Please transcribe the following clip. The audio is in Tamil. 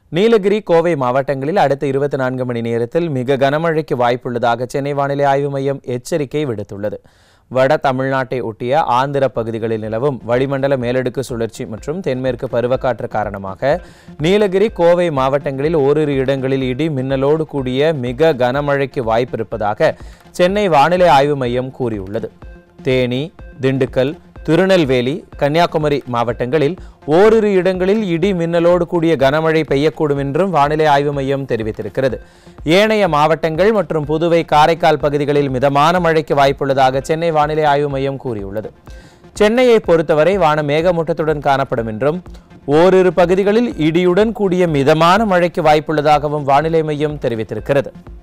நீலகிரி கோவை மாவட்டங்களில் அடுத்த இருபத்தி நான்கு மணி நேரத்தில் மிக கனமழைக்கு வாய்ப்புள்ளதாக சென்னை வானிலை ஆய்வு மையம் எச்சரிக்கை விடுத்துள்ளது வட தமிழ்நாட்டை ஒட்டிய ஆந்திர பகுதிகளில் நிலவும் வளிமண்டல மேலடுக்கு சுழற்சி மற்றும் தென்மேற்கு பருவக்காற்று காரணமாக நீலகிரி கோவை மாவட்டங்களில் ஓரிரு இடங்களில் இடி மின்னலோடு கூடிய மிக கனமழைக்கு வாய்ப்பிருப்பதாக சென்னை வானிலை ஆய்வு மையம் கூறியுள்ளது தேனி திண்டுக்கல் திருநெல்வேலி கன்னியாகுமரி மாவட்டங்களில் ஓரிரு இடங்களில் இடி மின்னலோடு கூடிய கனமழை பெய்யக்கூடும் என்றும் வானிலை ஆய்வு மையம் தெரிவித்திருக்கிறது ஏனைய மாவட்டங்கள் மற்றும் புதுவை காரைக்கால் பகுதிகளில் மிதமான மழைக்கு வாய்ப்புள்ளதாக சென்னை வானிலை ஆய்வு மையம் கூறியுள்ளது சென்னையை பொறுத்தவரை வானம் மேகமூட்டத்துடன் காணப்படும் என்றும் ஓரிரு பகுதிகளில் இடியுடன் கூடிய மிதமான மழைக்கு வாய்ப்புள்ளதாகவும் வானிலை மையம் தெரிவித்திருக்கிறது